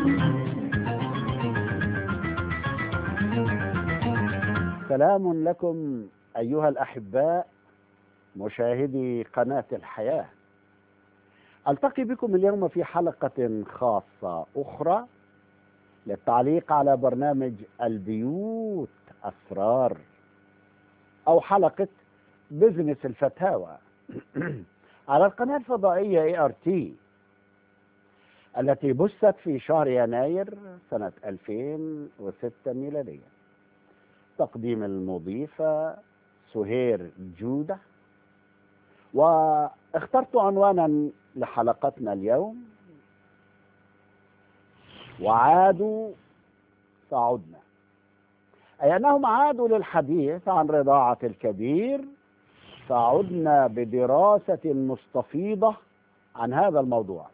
سلام لكم أيها الأحباء مشاهدي قناة الحياة ألتقي بكم اليوم في حلقة خاصة أخرى للتعليق على برنامج البيوت أسرار أو حلقة بزنس الفتاوى على القناة الفضائية اي ار تي التي بثت في شهر يناير سنة 2006 ميلادية تقديم المضيفة سهير جودة واخترت عنوانا لحلقتنا اليوم وعادوا فعدنا أي أنهم عادوا للحديث عن رضاعة الكبير فعدنا بدراسة مستفيضة عن هذا الموضوع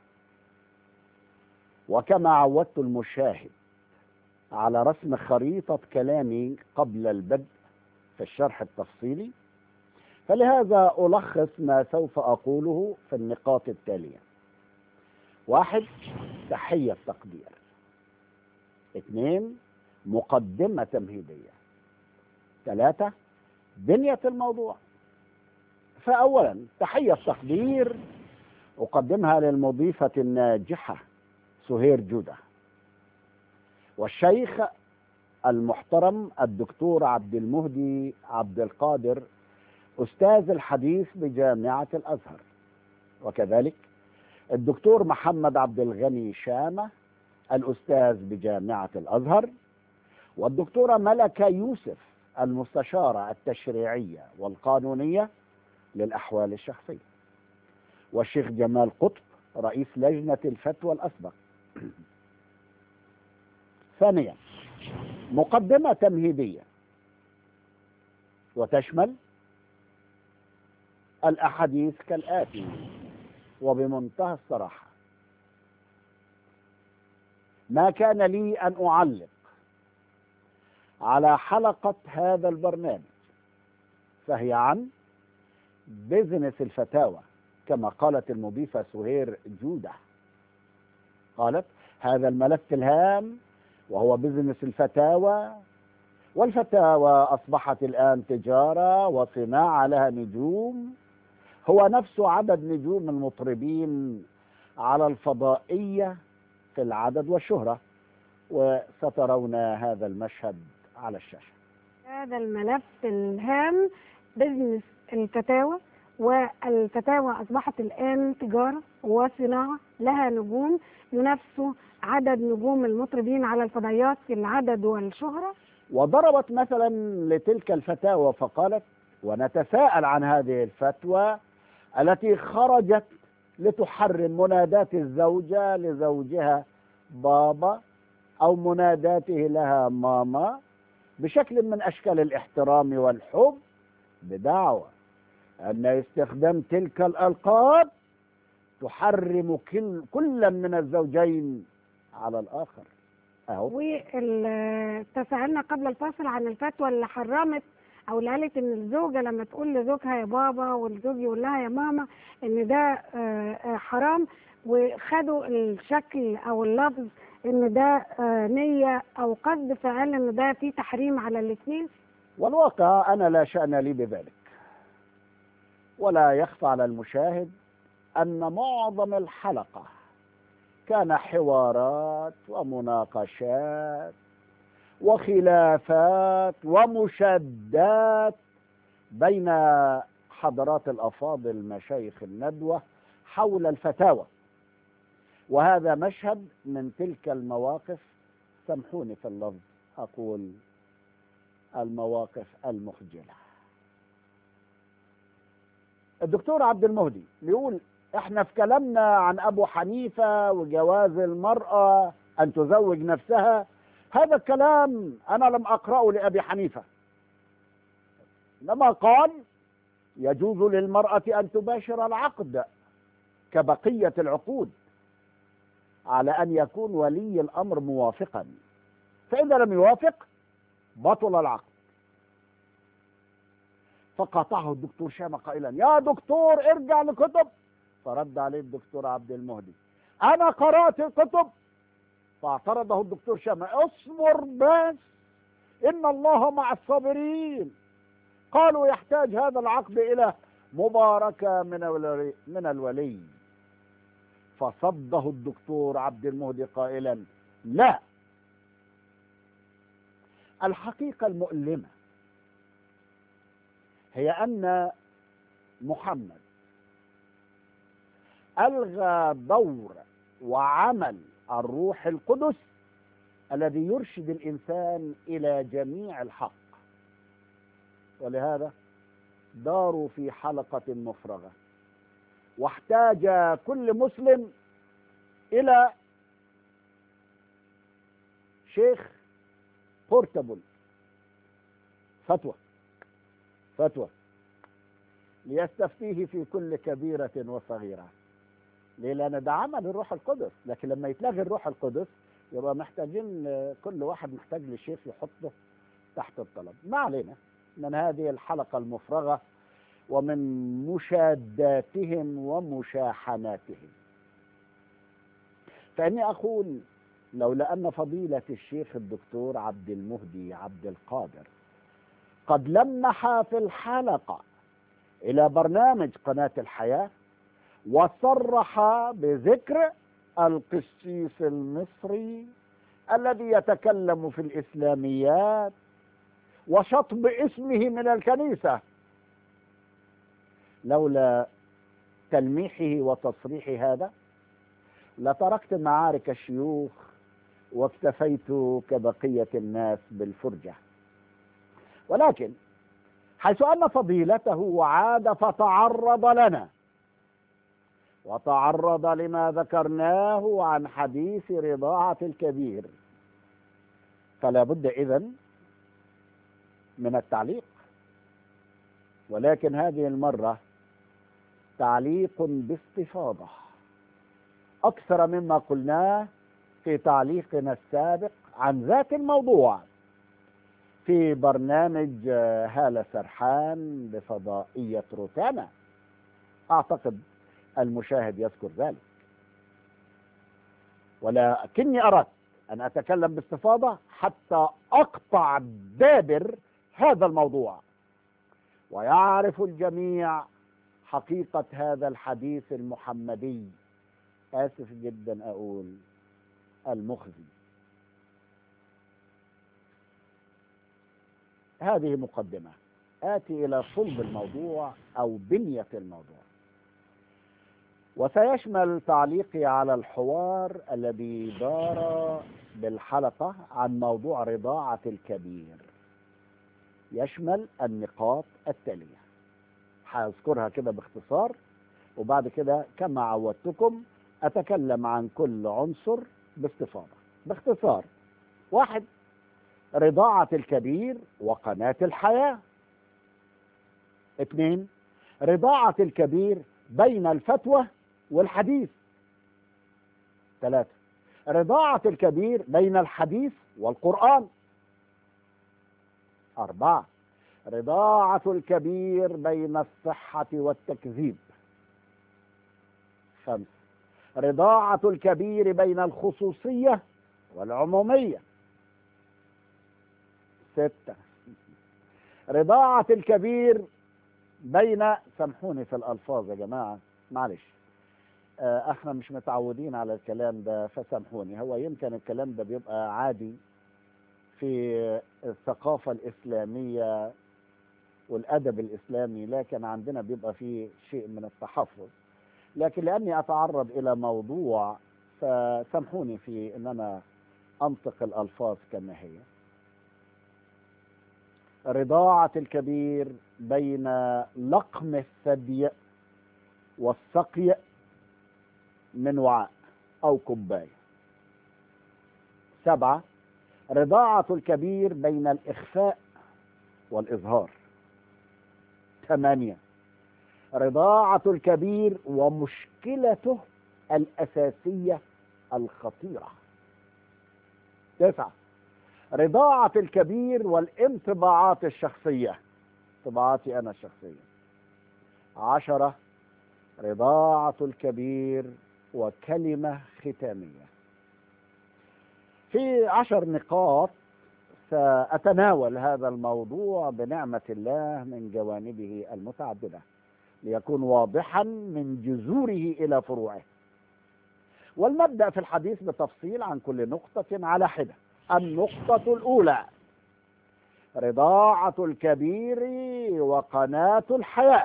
وكما عودت المشاهد على رسم خريطة كلامي قبل البدء في الشرح التفصيلي فلهذا ألخص ما سوف أقوله في النقاط التالية واحد تحية تقدير اثنين مقدمة تمهيدية ثلاثة بنية الموضوع فأولا تحية تقدير أقدمها للمضيفة الناجحة سهير جودة والشيخ المحترم الدكتور عبد المهدي عبد القادر أستاذ الحديث بجامعة الأزهر وكذلك الدكتور محمد عبد الغني شامة الأستاذ بجامعة الأزهر والدكتورة ملكة يوسف المستشارة التشريعية والقانونية للأحوال الشخصية والشيخ جمال قطب رئيس لجنة الفتوى الأسبق ثانيا مقدمة تمهيدية وتشمل الأحاديث كالآتي وبمنتهى الصراحة ما كان لي أن أعلق على حلقة هذا البرنامج فهي عن بزنس الفتاوى كما قالت المضيفة سهير جودة قالت هذا الملف الهام وهو بزنس الفتاوى والفتاوى أصبحت الآن تجارة وصناعة لها نجوم هو نفس عدد نجوم المطربين على الفضائية في العدد والشهرة وسترون هذا المشهد على الشاشة هذا الملف الهام بزنس الفتاوى والفتاوى أصبحت الآن تجارة وصناعة لها نجوم ينافسوا عدد نجوم المطربين على الفضائيات في العدد والشهرة وضربت مثلا لتلك الفتاوى فقالت ونتساءل عن هذه الفتوى التي خرجت لتحرم منادات الزوجة لزوجها بابا أو مناداته لها ماما بشكل من أشكال الاحترام والحب بدعوى أن استخدام تلك الألقاب تحرم كل كلا من الزوجين على الآخر أهو وتساءلنا قبل الفاصل عن الفتوى اللي حرمت او اللي قالت ان الزوجه لما تقول لزوجها يا بابا والزوج يقول لها يا ماما ان ده حرام وخدوا الشكل او اللفظ ان ده نيه او قصد فقال ان ده في تحريم على الاثنين والواقع انا لا شان لي بذلك ولا يخفى على المشاهد ان معظم الحلقه كان حوارات ومناقشات وخلافات ومشادات بين حضرات الافاضل مشايخ الندوه حول الفتاوى وهذا مشهد من تلك المواقف سامحوني في اللفظ اقول المواقف المخجله الدكتور عبد المهدي بيقول احنا في كلامنا عن ابو حنيفه وجواز المراه ان تزوج نفسها هذا الكلام انا لم اقراه لابي حنيفه انما قال يجوز للمراه ان تباشر العقد كبقيه العقود على ان يكون ولي الامر موافقا فاذا لم يوافق بطل العقد فقاطعه الدكتور شامة قائلا يا دكتور ارجع لكتب فرد عليه الدكتور عبد المهدي انا قرات الكتب فاعترضه الدكتور شامع اصبر بس إن الله مع الصابرين قالوا يحتاج هذا العقد إلى مباركة من الولي, من الولي فصده الدكتور عبد المهدي قائلا لا الحقيقة المؤلمة هي أن محمد ألغى دور وعمل الروح القدس الذي يرشد الإنسان إلى جميع الحق ولهذا داروا في حلقة مفرغة واحتاج كل مسلم إلى شيخ بورتابل فتوى فتوى ليستفتيه في كل كبيرة وصغيرة ليه لأن ده عمل الروح القدس لكن لما يتلغي الروح القدس يبقى محتاجين كل واحد محتاج لشيخ يحطه تحت الطلب ما علينا من هذه الحلقة المفرغة ومن مشاداتهم ومشاحناتهم فإني أقول لولا أن فضيلة الشيخ الدكتور عبد المهدي عبد القادر قد لمح في الحلقة إلى برنامج قناة الحياة وصرح بذكر القسيس المصري الذي يتكلم في الإسلاميات وشطب اسمه من الكنيسة لولا تلميحه وتصريح هذا لتركت معارك الشيوخ واكتفيت كبقية الناس بالفرجة ولكن حيث أن فضيلته وعاد فتعرض لنا وتعرض لما ذكرناه عن حديث رضاعة الكبير فلا بد إذن من التعليق ولكن هذه المرة تعليق باستفاضة أكثر مما قلناه في تعليقنا السابق عن ذات الموضوع في برنامج هالة سرحان بفضائية روتانا أعتقد المشاهد يذكر ذلك ولكني أردت أن أتكلم باستفاضة حتى أقطع دابر هذا الموضوع ويعرف الجميع حقيقة هذا الحديث المحمدي آسف جدا أقول المخزي هذه مقدمة آتي إلى صلب الموضوع أو بنية الموضوع وسيشمل تعليقي على الحوار الذي دار بالحلقة عن موضوع رضاعة الكبير يشمل النقاط التالية هذكرها كده باختصار وبعد كده كما عودتكم أتكلم عن كل عنصر باستفاضة باختصار واحد رضاعة الكبير وقناة الحياة اثنين رضاعة الكبير بين الفتوى والحديث ثلاثة رضاعة الكبير بين الحديث والقرآن أربعة رضاعة الكبير بين الصحة والتكذيب خمسة رضاعة الكبير بين الخصوصية والعمومية ستة رضاعة الكبير بين سامحوني في الألفاظ يا جماعة معلش آه، احنا مش متعودين على الكلام ده فسامحوني هو يمكن الكلام ده بيبقى عادي في الثقافة الإسلامية والأدب الإسلامي لكن عندنا بيبقى فيه شيء من التحفظ لكن لأني أتعرض إلى موضوع فسامحوني في أن أنا أنطق الألفاظ كما هي رضاعة الكبير بين لقم الثدي والسقي من وعاء أو كوباية سبعة رضاعة الكبير بين الإخفاء والإظهار ثمانية رضاعة الكبير ومشكلته الأساسية الخطيرة تسعة رضاعة الكبير والانطباعات الشخصية انطباعاتي أنا الشخصية عشرة رضاعة الكبير وكلمة ختامية في عشر نقاط سأتناول هذا الموضوع بنعمة الله من جوانبه المتعددة ليكون واضحا من جذوره إلى فروعه ولنبدأ في الحديث بتفصيل عن كل نقطة على حدة النقطة الأولى رضاعة الكبير وقناة الحياة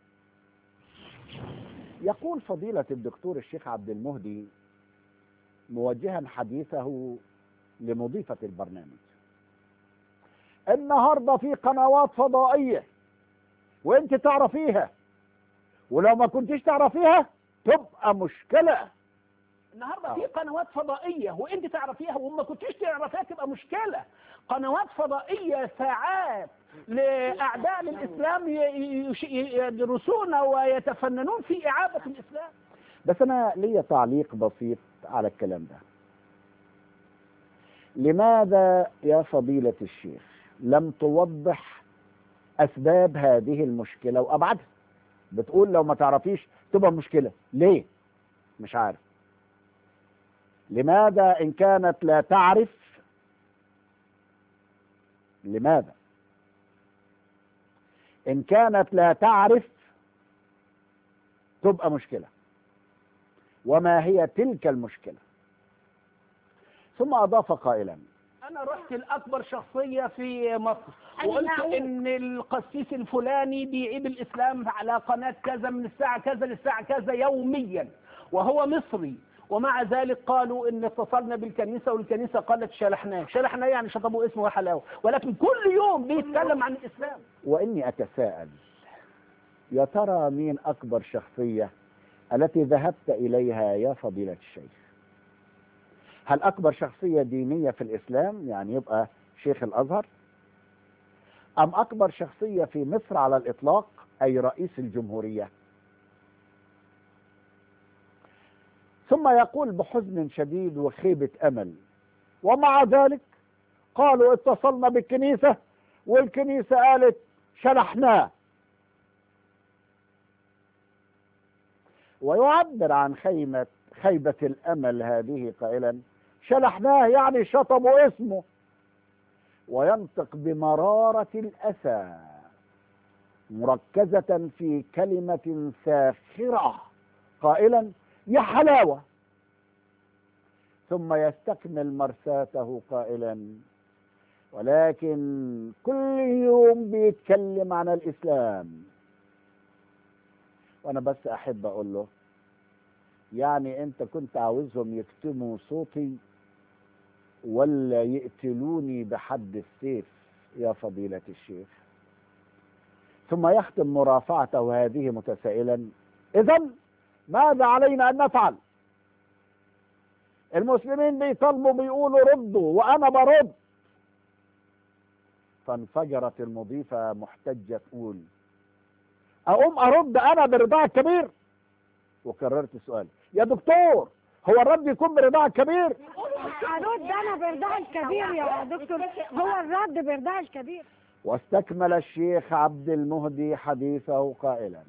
يقول فضيلة الدكتور الشيخ عبد المهدي موجها حديثه لمضيفة البرنامج النهاردة في قنوات فضائية وانت تعرفيها ولو ما كنتش تعرفيها تبقى مشكلة النهارده في قنوات فضائيه وانت تعرفيها وما كنتيش تعرفيها تبقى مشكله قنوات فضائيه ساعات لاعداء الاسلام ي- يش- يدرسون ويتفننون في اعاده الاسلام بس انا ليا تعليق بسيط على الكلام ده لماذا يا فضيلة الشيخ لم توضح اسباب هذه المشكلة وابعادها بتقول لو ما تعرفيش تبقى مشكلة ليه مش عارف لماذا ان كانت لا تعرف لماذا ان كانت لا تعرف تبقى مشكله وما هي تلك المشكلة ثم أضاف قائلا انا رحت لاكبر شخصيه في مصر وقلت أيوة. ان القسيس الفلاني بيعيب الاسلام على قناه كذا من الساعه كذا للساعه كذا يوميا وهو مصري ومع ذلك قالوا ان اتصلنا بالكنيسه والكنيسه قالت شلحناه شلحناه يعني شطبوا اسمه وحلاوه ولكن كل يوم بيتكلم عن الاسلام وإني أتساءل يا ترى مين أكبر شخصية التي ذهبت إليها يا فضيلة الشيخ هل أكبر شخصية دينية في الإسلام يعني يبقى شيخ الأزهر أم أكبر شخصية في مصر على الإطلاق أي رئيس الجمهورية ثم يقول بحزن شديد وخيبة أمل ومع ذلك قالوا اتصلنا بالكنيسة والكنيسة قالت شلحناه ويعبر عن خيمة خيبة الأمل هذه قائلا شلحناه يعني شطبوا اسمه وينطق بمرارة الأسى مركزة في كلمة ساخرة قائلا يا حلاوة ثم يستكمل مرساته قائلا ولكن كل يوم بيتكلم عن الإسلام وأنا بس أحب أقول له يعني أنت كنت عاوزهم يكتموا صوتي ولا يقتلوني بحد السيف يا فضيلة الشيخ ثم يختم مرافعته هذه متسائلا إذا ماذا علينا أن نفعل المسلمين بيطلبوا بيقولوا ردوا وأنا برد فانفجرت المضيفة محتجة تقول أقوم أرد أنا برضاع الكبير وكررت السؤال يا دكتور هو الرد يكون برضاع الكبير ارد انا برضاع الكبير يا دكتور هو الرد برضاع الكبير واستكمل الشيخ عبد المهدي حديثه قائلا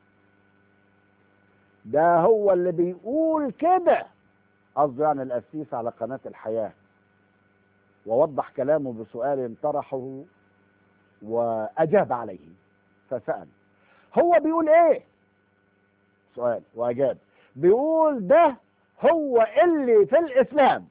ده هو اللي بيقول كده قصده يعني القسيس على قناة الحياة ووضح كلامه بسؤال طرحه وأجاب عليه فسأل هو بيقول ايه سؤال وأجاب بيقول ده هو اللي في الإسلام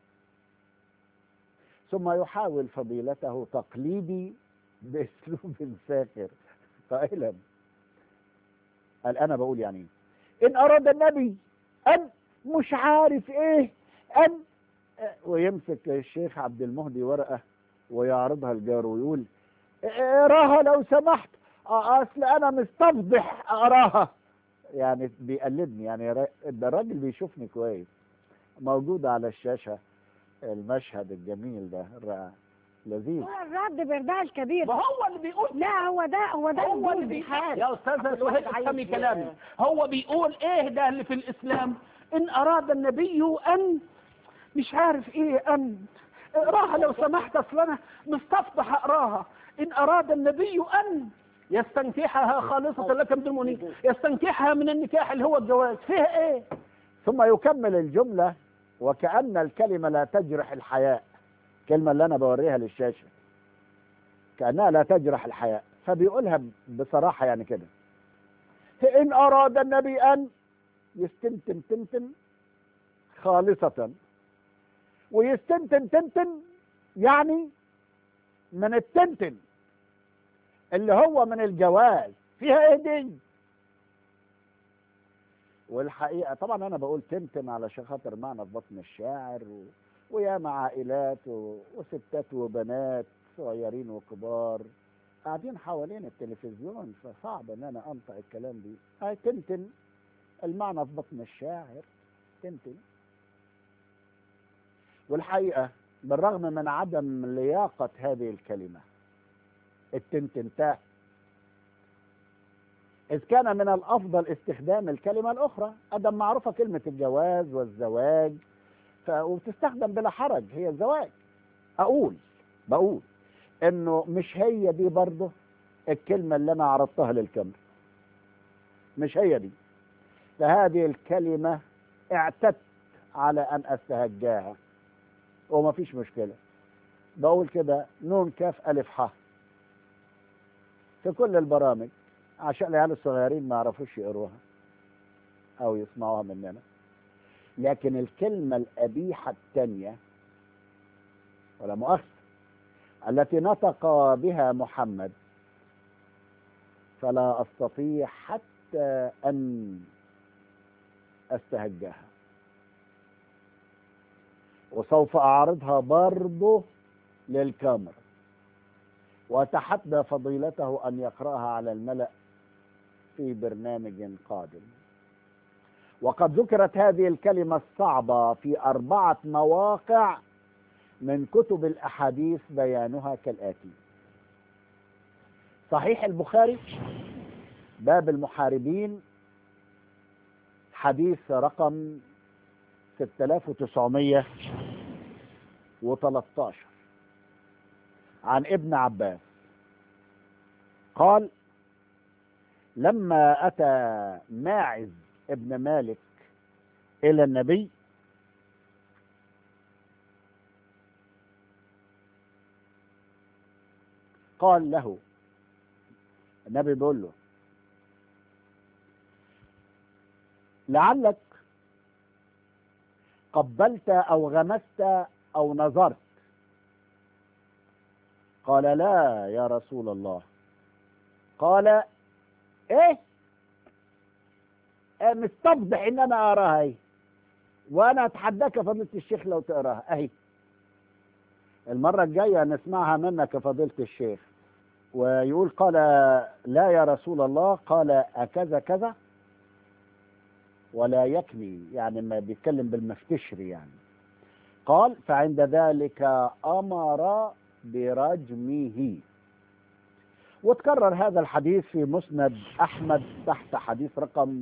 ثم يحاول فضيلته تقليدي باسلوب ساخر قائلا قال انا بقول يعني إيه؟ ان اراد النبي ان مش عارف ايه ان ويمسك الشيخ عبد المهدي ورقه ويعرضها لجاره ويقول اقراها لو سمحت اصل انا مستفضح اقراها يعني بيقلدني يعني را- ده الراجل بيشوفني كويس موجود على الشاشه المشهد الجميل ده الرائع لذيذ هو الرد برضاع الكبير وهو اللي بيقول لا هو ده هو ده هو اللي الدين. بيقول يا استاذ سهيل افهمي كلامي هو بيقول ايه ده اللي في الاسلام ان اراد النبي ان مش عارف ايه ان اقراها لو سمحت اصل انا مستفضح اقراها ان اراد النبي ان يستنكحها خالصة لك بدون منيك يستنكحها من النكاح اللي هو الجواز فيها ايه ثم يكمل الجملة وكأن الكلمة لا تجرح الحياء الكلمة اللي أنا بوريها للشاشة كأنها لا تجرح الحياء فبيقولها بصراحة يعني كده إن أراد النبي أن يستنتن تنتن خالصة ويستنتن تنتن يعني من التنتن اللي هو من الجواز فيها ايه دي والحقيقة طبعا أنا بقول تنتن علشان خاطر معنى في بطن الشاعر و... وياما عائلات و... وستات وبنات صغيرين وكبار قاعدين حوالين التلفزيون فصعب ان انا انطق الكلام دي هاي تنتن المعنى في بطن الشاعر تنتن والحقيقة بالرغم من عدم لياقة هذه الكلمة التنتنتاء إذ كان من الأفضل استخدام الكلمة الأخرى أدم معروفة كلمة الجواز والزواج ف... وتستخدم بلا حرج هي الزواج أقول بقول إنه مش هي دي برضه الكلمة اللي أنا عرضتها للكاميرا مش هي دي فهذه الكلمة اعتدت على أن أستهجاها وما فيش مشكلة بقول كده نون كاف ألف ح في كل البرامج عشان العيال الصغيرين ما يعرفوش يقروها أو يسمعوها مننا لكن الكلمة القبيحة الثانية ولا مؤاخذة التي نطق بها محمد فلا أستطيع حتى أن أستهجاها وسوف أعرضها برضه للكاميرا وأتحدى فضيلته أن يقرأها على الملأ في برنامج قادم وقد ذكرت هذه الكلمة الصعبة في أربعة مواقع من كتب الأحاديث بيانها كالآتي صحيح البخاري باب المحاربين حديث رقم 6913 عن ابن عباس قال لما أتى ماعز ابن مالك إلى النبي قال له النبي بيقول له لعلك قبلت او غمست او نظرت قال لا يا رسول الله قال ايه, إيه مستفضح ان انا اراها اهي وانا اتحداك يا فضيله الشيخ لو تقراها اهي المره الجايه نسمعها منك يا فضيله الشيخ ويقول قال لا يا رسول الله قال أكذا كذا ولا يكني يعني ما بيتكلم بالمفتشر يعني قال فعند ذلك أمر برجمه وتكرر هذا الحديث في مسند أحمد تحت حديث رقم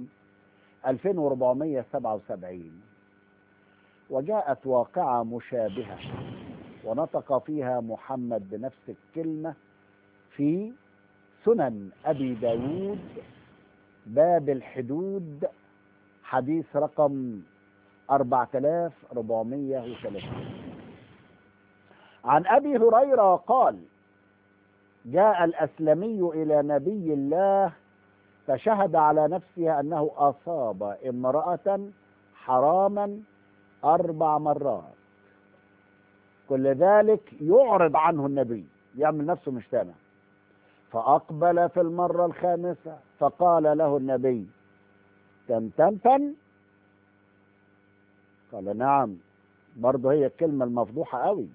2477 وجاءت واقعة مشابهة ونطق فيها محمد بنفس الكلمة في سنن أبي داود باب الحدود حديث رقم 4430 عن أبي هريرة قال جاء الأسلمي إلى نبي الله فشهد على نفسه أنه أصاب امرأة حراما أربع مرات كل ذلك يعرض عنه النبي يعمل نفسه مش سامع فأقبل في المرة الخامسة فقال له النبي تم تم تم قال نعم برضه هي الكلمة المفضوحة قوي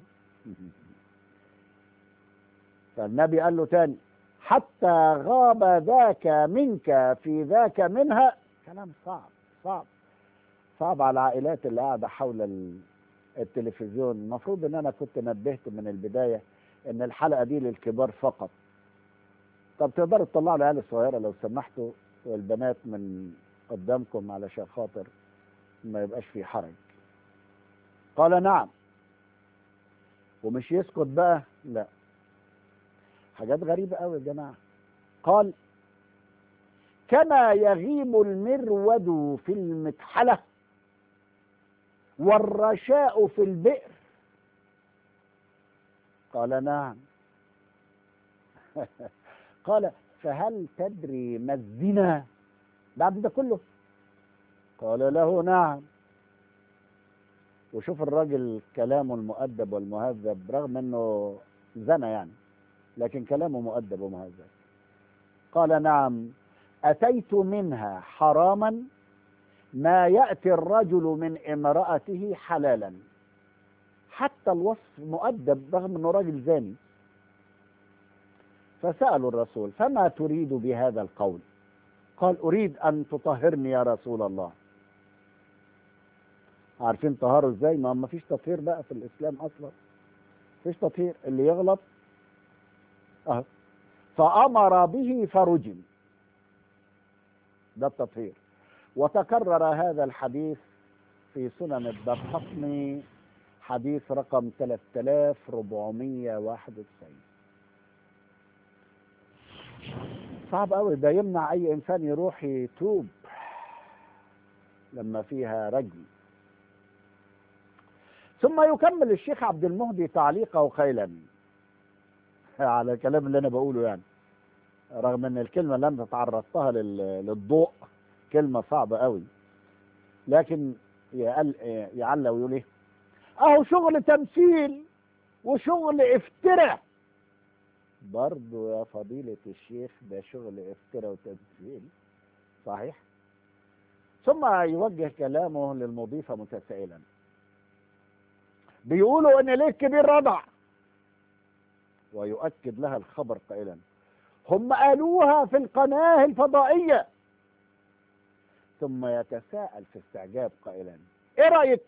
فالنبي قال له تاني حتى غاب ذاك منك في ذاك منها كلام صعب صعب صعب على العائلات اللي قاعدة حول التلفزيون المفروض ان انا كنت نبهت من البداية ان الحلقة دي للكبار فقط طب تقدروا تطلعوا العيال الصغيره لو سمحتوا والبنات من قدامكم علشان خاطر ما يبقاش في حرج قال نعم ومش يسكت بقى لا حاجات غريبة قوي يا جماعة قال كما يغيب المرود في المكحلة والرشاء في البئر قال نعم قال فهل تدري ما الزنا بعد ده كله قال له نعم وشوف الراجل كلامه المؤدب والمهذب رغم انه زنى يعني لكن كلامه مؤدب ومهذب قال نعم اتيت منها حراما ما ياتي الرجل من امراته حلالا حتى الوصف مؤدب رغم انه راجل زاني فسالوا الرسول فما تريد بهذا القول قال اريد ان تطهرني يا رسول الله عارفين طهاره ازاي ما ما فيش تطهير بقى في الاسلام اصلا فيش تطهير اللي يغلط اه فامر به فرجم ده التطهير وتكرر هذا الحديث في سنن الدرقطني حديث رقم 3491 صعب قوي ده يمنع اي انسان يروح يتوب لما فيها رجم ثم يكمل الشيخ عبد المهدي تعليقه قيلا على الكلام اللي انا بقوله يعني رغم ان الكلمه اللي انا تعرضتها لل- للضوء كلمه صعبه قوي لكن يقل يعلى ويقول ايه اهو شغل تمثيل وشغل افتراء برضه يا فضيلة الشيخ ده شغل افتراء وتمثيل صحيح ثم يوجه كلامه للمضيفة متسائلا بيقولوا ان ليه الكبير رضع ويؤكد لها الخبر قائلا هم قالوها في القناة الفضائية ثم يتساءل في استعجاب قائلا ايه رأيك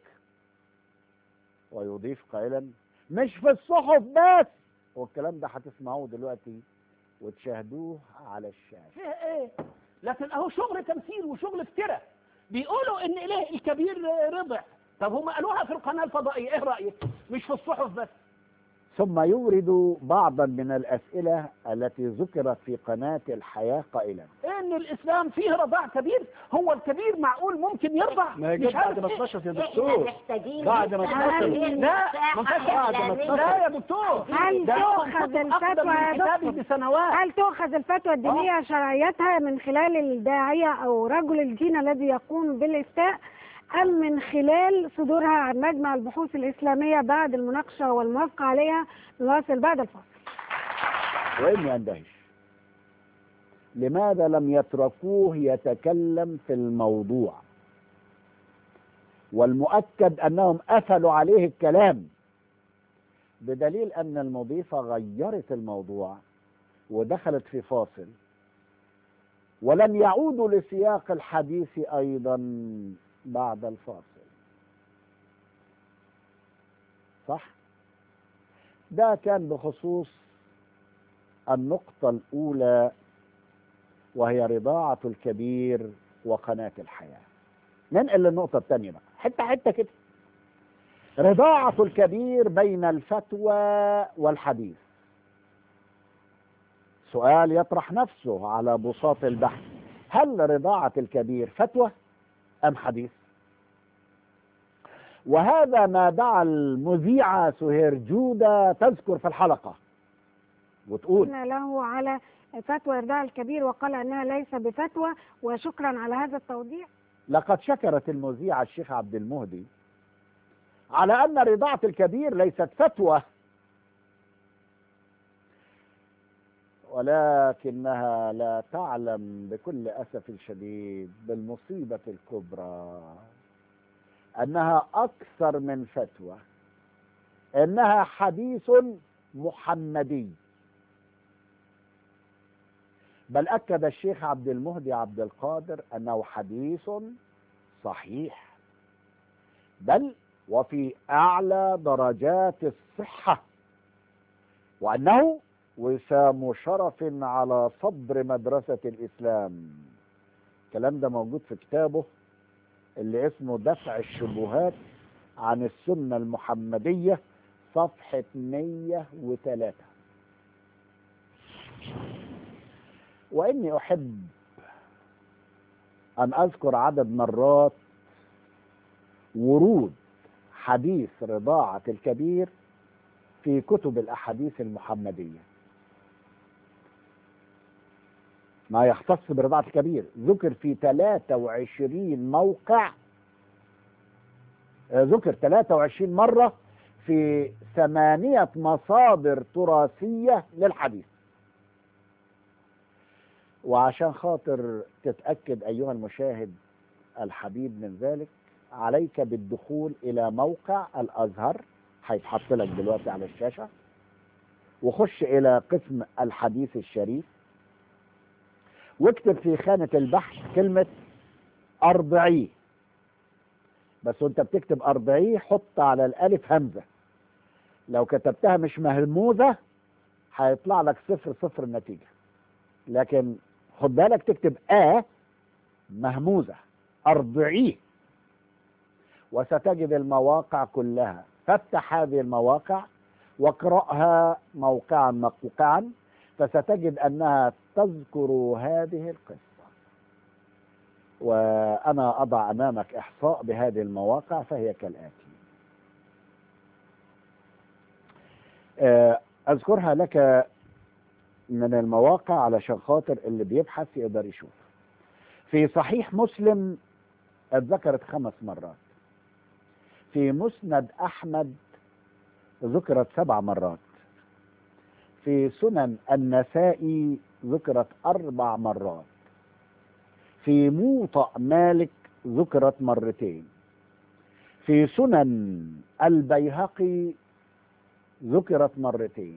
ويضيف قائلا مش في الصحف بس والكلام ده هتسمعوه دلوقتي وتشاهدوه على الشاشة فيها ايه لكن اهو شغل تمثيل وشغل افتراء بيقولوا ان اله الكبير رضع طب هم قالوها في القناه الفضائيه ايه رايك مش في الصحف بس ثم يورد بعضا من الأسئلة التي ذكرت في قناة الحياة قائلا ان الاسلام فيه رضاع كبير هو الكبير معقول ممكن يرضع ما هي مش جت بعد عارف ما إيه. اتنشط يا احنا دكتور محتاجين بعد ما نسأل اتنشط. عن لا ما المساحة فيش بعد ما الإعلامية. لا يا دكتور هل ده تؤخذ كتب أقدم الفتوى يا من كتابي دكتور؟ بسنوات هل تؤخذ الفتوى الدينية شرعيتها من خلال الداعية أو رجل الدين الذي يقوم بالإفتاء أم من خلال صدورها عن مجمع البحوث الإسلامية بعد المناقشة والموافقة عليها نواصل بعد الفاصل وإني أندهش لماذا لم يتركوه يتكلم في الموضوع والمؤكد أنهم قفلوا عليه الكلام بدليل أن المضيفة غيرت الموضوع ودخلت في فاصل ولم يعودوا لسياق الحديث أيضا بعد الفاصل صح ده كان بخصوص النقطة الأولى وهي رضاعة الكبير وقناة الحياة ننقل للنقطة الثانية بقى حتة حتة كده رضاعة الكبير بين الفتوى والحديث سؤال يطرح نفسه على بساط البحث هل رضاعة الكبير فتوى أم حديث وهذا ما دعا المذيعة سهير جودة تذكر في الحلقة وتقول قلنا له على فتوى إرضاع الكبير وقال أنها ليس بفتوى وشكرا على هذا التوضيح لقد شكرت المذيعة الشيخ عبد المهدي على أن رضاعة الكبير ليست فتوى ولكنها لا تعلم بكل أسف شديد بالمصيبة الكبرى أنها أكثر من فتوى إنها حديث محمدي بل أكد الشيخ عبد المهدي عبد القادر أنه حديث صحيح بل وفي أعلى درجات الصحة وأنه وسام شرف على صدر مدرسة الإسلام الكلام ده موجود في كتابه اللي اسمه دفع الشبهات عن السنة المحمدية صفحة 103 وإني أحب أن أذكر عدد مرات ورود حديث رضاعة الكبير في كتب الأحاديث المحمدية ما يختص برضاعة الكبير ذكر في 23 موقع آه، ذكر 23 مرة في ثمانية مصادر تراثية للحديث وعشان خاطر تتأكد أيها المشاهد الحبيب من ذلك عليك بالدخول إلى موقع الأزهر هيتحط لك دلوقتي على الشاشة وخش إلى قسم الحديث الشريف واكتب في خانة البحث كلمة أربعيه بس وانت بتكتب أربعيه حط على الألف همزة لو كتبتها مش مهموزة هيطلع لك صفر صفر النتيجة لكن خد بالك تكتب آ مهموزة أربعيه وستجد المواقع كلها فافتح هذه المواقع واقرأها موقعا موقعا فستجد أنها تذكر هذه القصة وأنا أضع أمامك إحصاء بهذه المواقع فهي كالآتي آه، أذكرها لك من المواقع علشان خاطر اللي بيبحث يقدر يشوف في صحيح مسلم اتذكرت خمس مرات في مسند أحمد ذكرت سبع مرات في سنن النسائي ذكرت أربع مرات في موطأ مالك ذكرت مرتين في سنن البيهقي ذكرت مرتين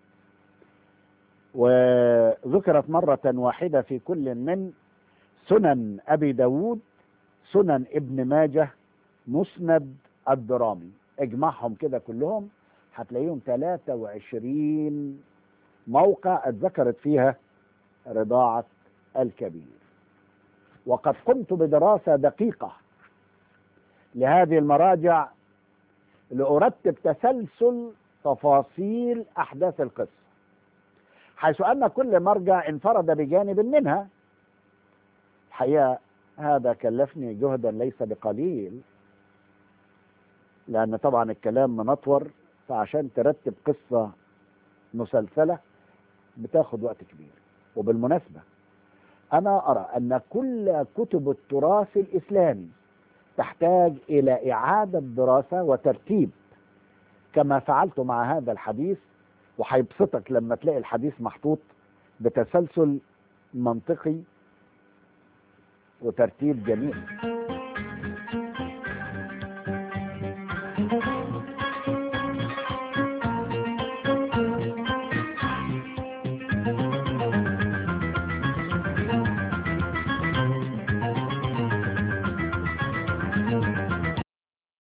وذكرت مرة واحدة في كل من سنن أبي داود سنن ابن ماجه مسند الدرامي اجمعهم كده كلهم هتلاقيهم 23 موقع اتذكرت فيها رضاعة الكبير وقد قمت بدراسة دقيقة لهذه المراجع لأرتب تسلسل تفاصيل أحداث القصة حيث أن كل مرجع انفرد بجانب منها الحقيقة هذا كلفني جهدا ليس بقليل لأن طبعا الكلام منطور فعشان ترتب قصة مسلسلة بتاخد وقت كبير وبالمناسبة أنا أرى أن كل كتب التراث الإسلامي تحتاج إلى إعادة دراسة وترتيب كما فعلت مع هذا الحديث وهيبسطك لما تلاقي الحديث محطوط بتسلسل منطقي وترتيب جميل